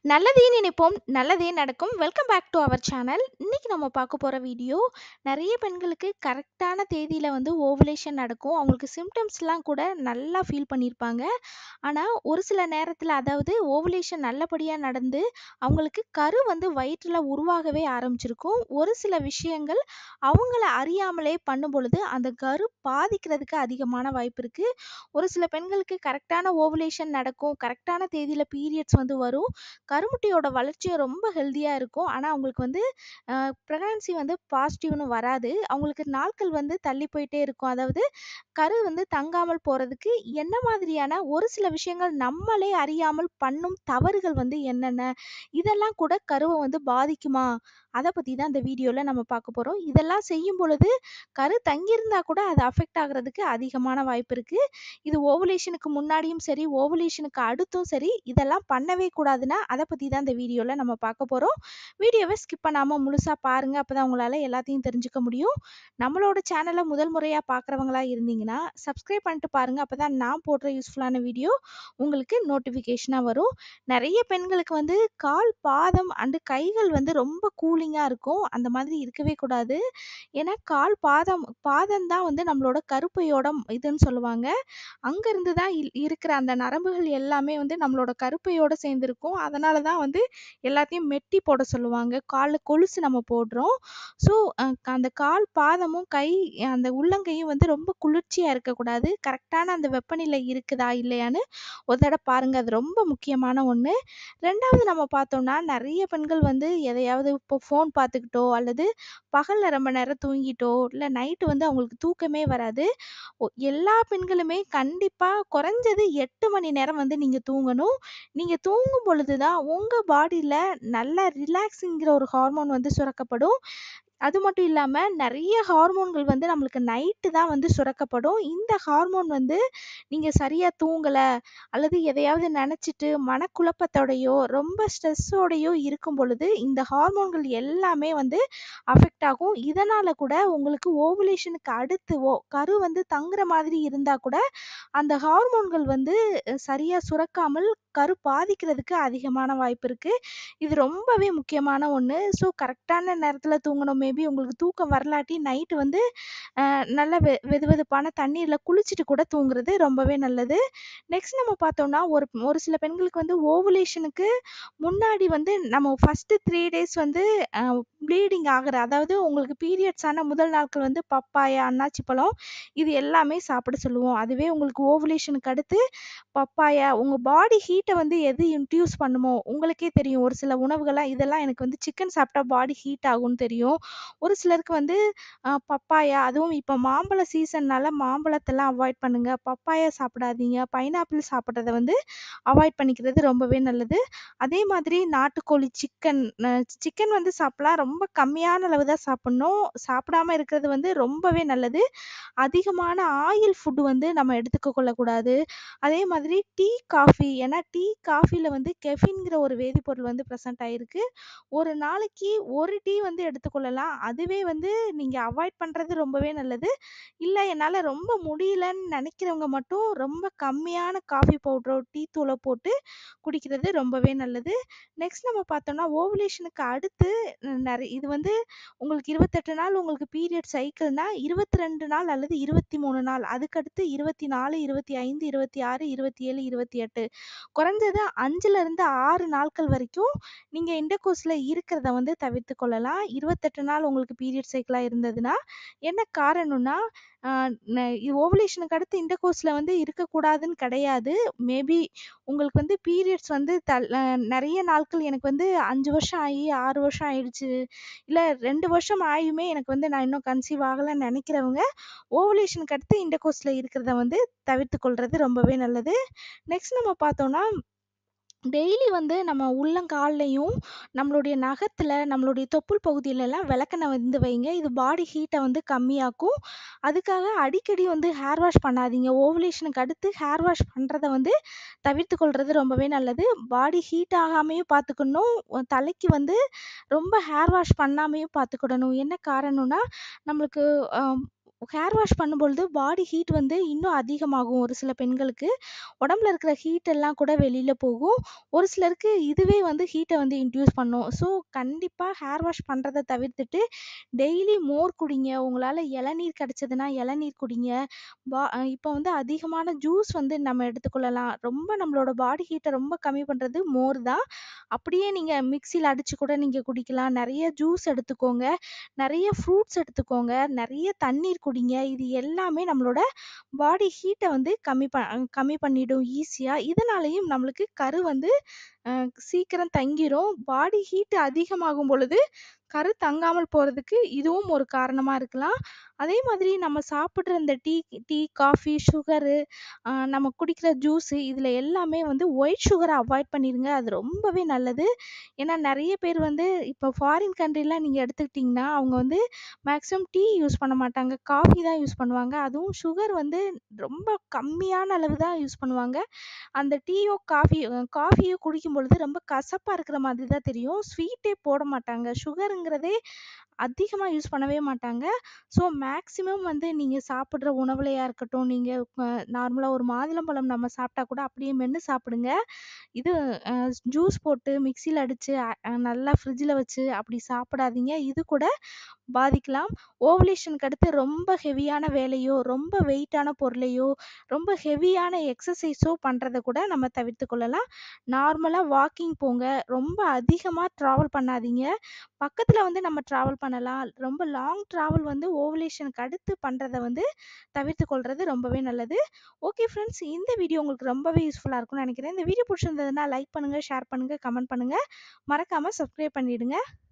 நல்லதே நினைப்போம் நல்லதே நடக்கும் welcome back to our channel இன்னைக்கு நம்ம பார்க்க போகிற வீடியோ நிறைய பெண்களுக்கு கரெக்டான தேதியில் வந்து ஓவலேஷன் நடக்கும் அவங்களுக்கு சிம்டம்ஸ்லாம் கூட நல்லா ஃபீல் பண்ணியிருப்பாங்க ஆனால் ஒரு சில நேரத்தில் அதாவது ஓவலேஷன் நல்லபடியாக நடந்து அவங்களுக்கு கரு வந்து வயிற்றில் உருவாகவே ஆரம்பிச்சிருக்கும் ஒரு சில விஷயங்கள் அவங்கள அறியாமலே பண்ணும் பொழுது அந்த கரு பாதிக்கிறதுக்கு அதிகமான வாய்ப்பு இருக்குது ஒரு சில பெண்களுக்கு கரெக்டான ஓவலேஷன் நடக்கும் கரெக்டான தேதியில் பீரியட்ஸ் வந்து வரும் கருமுட்டையோட வளர்ச்சியும் ரொம்ப ஹெல்த்தியாக இருக்கும் ஆனால் அவங்களுக்கு வந்து ப்ரெக்னன்சி வந்து பாசிட்டிவ்னு வராது அவங்களுக்கு நாட்கள் வந்து தள்ளி போயிட்டே இருக்கும் அதாவது கரு வந்து தங்காமல் போகிறதுக்கு என்ன மாதிரியான ஒரு சில விஷயங்கள் நம்மளே அறியாமல் பண்ணும் தவறுகள் வந்து என்னென்ன இதெல்லாம் கூட கருவை வந்து பாதிக்குமா அதை பற்றி தான் இந்த வீடியோவில் நம்ம பார்க்க போகிறோம் இதெல்லாம் செய்யும் பொழுது கரு தங்கியிருந்தா கூட அது அஃபெக்ட் ஆகிறதுக்கு அதிகமான வாய்ப்பு இருக்குது இது ஓவலேஷனுக்கு முன்னாடியும் சரி ஓவலேஷனுக்கு அடுத்தும் சரி இதெல்லாம் பண்ணவே கூடாதுன்னா அதை பற்றி தான் இந்த வீடியோவில் நம்ம பார்க்க போகிறோம் வீடியோவை ஸ்கிப் பண்ணாமல் முழுசாக பாருங்கள் அப்போ தான் உங்களால் எல்லாத்தையும் தெரிஞ்சுக்க முடியும் நம்மளோட சேனலை முதல் முறையாக பார்க்குறவங்களா இருந்தீங்கன்னா சப்ஸ்கிரைப் பண்ணிட்டு பாருங்கள் அப்போ தான் நான் போடுற யூஸ்ஃபுல்லான வீடியோ உங்களுக்கு நோட்டிஃபிகேஷனாக வரும் நிறைய பெண்களுக்கு வந்து கால் பாதம் அண்டு கைகள் வந்து ரொம்ப கூலிங்காக இருக்கும் அந்த மாதிரி இருக்கவே கூடாது ஏன்னா கால் பாதம் பாதம் தான் வந்து நம்மளோட கருப்பையோட இதுன்னு சொல்லுவாங்க அங்கேருந்து தான் இல் இருக்கிற அந்த நரம்புகள் எல்லாமே வந்து நம்மளோட கருப்பையோட சேர்ந்துருக்கும் அதனால தான் வந்து எல்லாத்தையும் மெட்டி போட சொல்லுவாங்க காலில் கொலுசு நம்ம போடுறோம் ஸோ அந்த கால் பாதமும் கை அந்த உள்ளங்கையும் வந்து ரொம்ப குளிர்ச்சியாக இருக்கக்கூடாது கரெக்டான அந்த வெப்பநிலை இருக்குதா இல்லையான்னு ஒரு தடவை பாருங்கள் அது ரொம்ப முக்கியமான ஒன்று ரெண்டாவது நம்ம பார்த்தோம்னா நிறைய பெண்கள் வந்து எதையாவது இப்போ ஃபோன் பார்த்துக்கிட்டோ அல்லது பகலில் ரொம்ப நேரம் தூங்கிட்டோ இல்லை நைட்டு வந்து அவங்களுக்கு தூக்கமே வராது ஒ- எல்லா பெண்களுமே கண்டிப்பாக குறைஞ்சது எட்டு மணி நேரம் வந்து நீங்கள் தூங்கணும் நீங்கள் தூங்கும் பொழுது தான் உங்கள் பாடியில் நல்ல ரிலாக்ஸிங்கிற ஒரு ஹார்மோன் வந்து சுரக்கப்படும் அது மட்டும் இல்லாமல் நிறைய ஹார்மோன்கள் வந்து நம்மளுக்கு நைட்டு தான் வந்து சுரக்கப்படும் இந்த ஹார்மோன் வந்து நீங்கள் சரியாக தூங்கலை அல்லது எதையாவது நினச்சிட்டு மனக்குழப்பத்தோடையோ ரொம்ப ஸ்ட்ரெஸ்ஸோடையோ இருக்கும் பொழுது இந்த ஹார்மோன்கள் எல்லாமே வந்து அஃபெக்ட் ஆகும் இதனால் கூட உங்களுக்கு ஓவுலேஷனுக்கு அடுத்து ஓ கரு வந்து தங்குற மாதிரி இருந்தால் கூட அந்த ஹார்மோன்கள் வந்து சரியாக சுரக்காமல் கரு பாதிக்கிறதுக்கு அதிகமான வாய்ப்பு இருக்குது இது ரொம்பவே முக்கியமான ஒன்று ஸோ கரெக்டான நேரத்தில் தூங்கணும் மேபி உங்களுக்கு தூக்கம் வரலாட்டி நைட்டு வந்து அஹ், நல்ல வெ வெது வெதுப்பான தண்ணீரில் குளிச்சுட்டு கூட தூங்குறது ரொம்பவே நல்லது நெக்ஸ்ட் நம்ம பார்த்தோம்னா ஒரு ஒரு சில பெண்களுக்கு வந்து ஓவுலேஷனுக்கு முன்னாடி வந்து நம்ம ஃபஸ்ட்டு த்ரீ டேஸ் வந்து ப்ளீடிங் ஆகுற அதாவது உங்களுக்கு பீரியட்ஸ் ஆன முதல் நாட்கள் வந்து பப்பாயா அன்னாச்சி பழம் இது எல்லாமே சாப்பிட சொல்லுவோம் அதுவே உங்களுக்கு ஓவுலேஷனுக்கு அடுத்து பப்பாயா உங்கள் பாடி ஹீட்டை வந்து எது இன்டியூஸ் பண்ணுமோ உங்களுக்கே தெரியும் ஒரு சில உணவுகள்லாம் இதெல்லாம் எனக்கு வந்து சிக்கன் சாப்பிட்டா பாடி ஹீட் ஆகும்னு தெரியும் ஒரு சிலருக்கு வந்து அஹ், பப்பாயா அதுவும் இப்போ மாம்பழ சீசன்னால மாம்பழத்தெல்லாம் அவாய்ட் பண்ணுங்க பப்பாயா சாப்பிடாதீங்க பைனாப்பிள் சாப்பிட்றத வந்து அவாய்ட் பண்ணிக்கிறது ரொம்பவே நல்லது அதே மாதிரி நாட்டுக்கோழி சிக்கன் சிக்கன் வந்து சாப்பிடலாம் ரொம்ப கம்மியான அளவு தான் சாப்பிடணும் சாப்பிடாம இருக்கிறது வந்து ரொம்பவே நல்லது அதிகமான ஆயில் ஃபுட் வந்து நம்ம எடுத்துக்க கொள்ளக்கூடாது அதே மாதிரி டீ காஃபி ஏன்னா டீ காஃபியில் வந்து கெஃபின்கிற ஒரு வேதிப்பொருள் வந்து ப்ரெசென்ட் ஆயிருக்கு ஒரு நாளைக்கு ஒரு டீ வந்து எடுத்துக்கொள்ளலாம் அதுவே வந்து நீங்கள் அவாய்ட் பண்ணுறது ரொம்பவே நல்லது இல்லை என்னால் ரொம்ப முடியலன்னு நினைக்கிறவங்க மட்டும் ரொம்ப கம்மியான காஃபி பவுட்ரோ டீ தூளை போட்டு குடிக்கிறது ரொம்பவே நல்லது நெக்ஸ்ட் நம்ம பார்த்தோம்னா ஓவுலேஷனுக்கு அடுத்து நிறைய இது வந்து உங்களுக்கு இருபத்தெட்டு நாள் உங்களுக்கு பீரியட் சைக்கிள்னா இருபத்தி ரெண்டு நாள் அல்லது இருபத்தி மூணு நாள் அதுக்கடுத்து இருபத்தி நாலு இருபத்தி ஐந்து இருபத்தி ஆறு இருபத்தி ஏழு இருபத்தி எட்டு குறைஞ்சது அஞ்சுல இருந்து ஆறு நாட்கள் வரைக்கும் நீங்கள் இண்டகோஸில் இருக்கிறத வந்து தவிர்த்து கொள்ளலாம் இருபத்தெட்டு நாள் உங்களுக்கு பீரியட் சைக்கிளாக இருந்ததுன்னா என்ன காரணம்னா ஓவலேஷனுக்கு அடுத்து இண்டகோஸில் வந்து இருக்கக்கூடாதுன்னு கிடையாது மேபி உங்களுக்கு வந்து பீரியட்ஸ் வந்து தல் அஹ் நிறைய நாட்கள் எனக்கு வந்து அஞ்சு வருஷம் ஆகி ஆறு வருஷம் ஆயிடுச்சு இல்லை ரெண்டு வருஷம் ஆயுமே எனக்கு வந்து நான் இன்னும் கன்சீவ் ஆகலைன்னு நினைக்கிறவங்க ஓவலேஷனுக்கு அடுத்து இண்டகோஸில் இருக்கிறத வந்து தவிர்த்து கொள்வது ரொம்பவே நல்லது நெக்ஸ்ட் நம்ம பார்த்தோம்னா டெய்லி வந்து நம்ம உள்ளங்கால்லையும் நம்மளுடைய நகத்தில் நம்மளுடைய தொப்புள் பகுதியிலலாம் விளக்கெண்ணெய் வந்து வைங்க இது பாடி ஹீட்டை வந்து கம்மியாக்கும் அதுக்காக அடிக்கடி வந்து ஹேர் வாஷ் பண்ணாதீங்க ஓவலேஷனுக்கு அடுத்து ஹேர் வாஷ் பண்ணுறத வந்து தவிர்த்து கொள்வது ரொம்பவே நல்லது பாடி ஹீட் ஆகாமையும் பார்த்துக்கணும் உ- தலைக்கு வந்து ரொம்ப ஹேர் வாஷ் பண்ணாமையும் பார்த்துக்கிடணும் என்ன காரணம்னா நம்மளுக்கு ஆம், ஹேர் வாஷ் பண்ணும்பொழுது பாடி ஹீட் வந்து இன்னும் அதிகமாகும் ஒரு சில பெண்களுக்கு. உடம்புல இருக்கிற ஹீட் எல்லாம் கூட வெளியில போகும். ஒரு சிலருக்கு இதுவே வந்து ஹீட்ட வந்து இன்டியூஸ் பண்ணும். ஸோ கண்டிப்பா ஹேர் வாஷ் பண்றத தவிர்த்துட்டு டெய்லி மோர் குடிங்க. உங்களால இளநீர் கிடைச்சதுன்னா இளநீர் குடிங்க. பா இப்போ வந்து அதிகமான ஜூஸ் வந்து நம்ம எடுத்துக்கொள்ளலாம். ரொம்ப நம்மளோட பாடி ஹீட்ட ரொம்ப கம்மி பண்றது மோர் தான். அப்படியே நீங்க மிக்ஸியில அடிச்சு கூட நீங்க குடிக்கலாம். நெறைய ஜூஸ் எடுத்துக்கோங்க. நெறைய ஃப்ரூட்ஸ் எடுத்துக்கோங்க. நெறைய தண்ணீர் குடிங்க. இது எல்லாமே நம்மளோட பாடி ஹீட்ட வந்து கம்மி ப கம்மி பண்ணிடும் ஈஸியா. இதனாலேயும் நம்மளுக்கு கரு வந்து அ சீக்கிரம் தங்கிரும். பாடி ஹீட் அதிகமாகும் பொழுது கரு தங்காமல் போறதுக்கு இதுவும் ஒரு காரணமா இருக்கலாம். அதே மாதிரி நம்ம சாப்பிடுற இந்த டீ டீ, காஃபி, சுகரு அ நம்ம குடிக்கிற ஜூஸு இதில எல்லாமே வந்து ஒயிட் சுகர அவாய்ட் பண்ணிருங்க. அது ரொம்பவே நல்லது. ஏன்னா நெறைய பேர் வந்து இப்போ ஃபாரின் கண்ட்ரிலாம் நீங்க எடுத்துக்கிட்டீங்கன்னா, அவங்க வந்து மேக்ஸிமம் டீ யூஸ் பண்ண மாட்டாங்க. காஃபி தான் யூஸ் பண்ணுவாங்க. அதுவும் சுகர் வந்து ரொம்ப கம்மியான அளவு தான் யூஸ் பண்ணுவாங்க. அந்த டீயோ, காஃபியோ காஃபியோ குடிக்கும் பொழுது ரொம்ப கசப்பா இருக்கிற மாதிரி தான் தெரியும். ஸ்வீட்டே போட மாட்டாங்க. சுகருங்கிறதே அதிகமா யூஸ் பண்ணவே மாட்டாங்க. ஸோ மேக்ஸிமம் வந்து நீங்க சாப்பிடுற உணவுலயா இருக்கட்டும், நீங்க அ நார்மலா ஒரு மாதுளம்பழம் நம்ம சாப்பிட்டா கூட அப்படியே மென்னு சாப்பிடுங்க. இது அ ஜூஸ் போட்டு மிக்ஸியில அடிச்சு அ நல்லா ஃப்ரிட்ஜில வச்சு அப்படி சாப்பிடாதீங்க. இது கூட பாதிக்கலாம். ஓவலேஷனுக்கு அடுத்து ரொம்ப ஹெவியான வேலையோ, ரொம்ப வெயிட்டான பொருளையோ, ரொம்ப ஹெவியான எக்ஸர்சைஸோ பண்றத கூட நம்ம தவிர்த்துக் கொள்ளலாம். நார்மலா வாக்கிங் போங்க. ரொம்ப அதிகமா ட்ராவல் பண்ணாதீங்க. பக்கத்தில வந்து நம்ம ட்ராவல் பண்ணலாம். ரொம்ப லாங் ட்ராவல் வந்து ஓவலேஷனுக்கு அடுத்து பண்றத வந்து தவிர்த்துக் கொள்றது ரொம்பவே நல்லது. ஓகே ஃப்ரெண்ட்ஸ் இந்த வீடியோ உங்களுக்கு ரொம்பவே யூஸ்ஃபுல்லா இருக்கும்னு நெனைக்கிறேன். இந்த வீடியோ புடிச்சிருந்ததுன்னா லைக் பண்ணுங்க, ஷேர் பண்ணுங்க, கமெண்ட் பண்ணுங்க. மறக்காம சப்ஸ்கிரைப் பண்ணிடுங்க.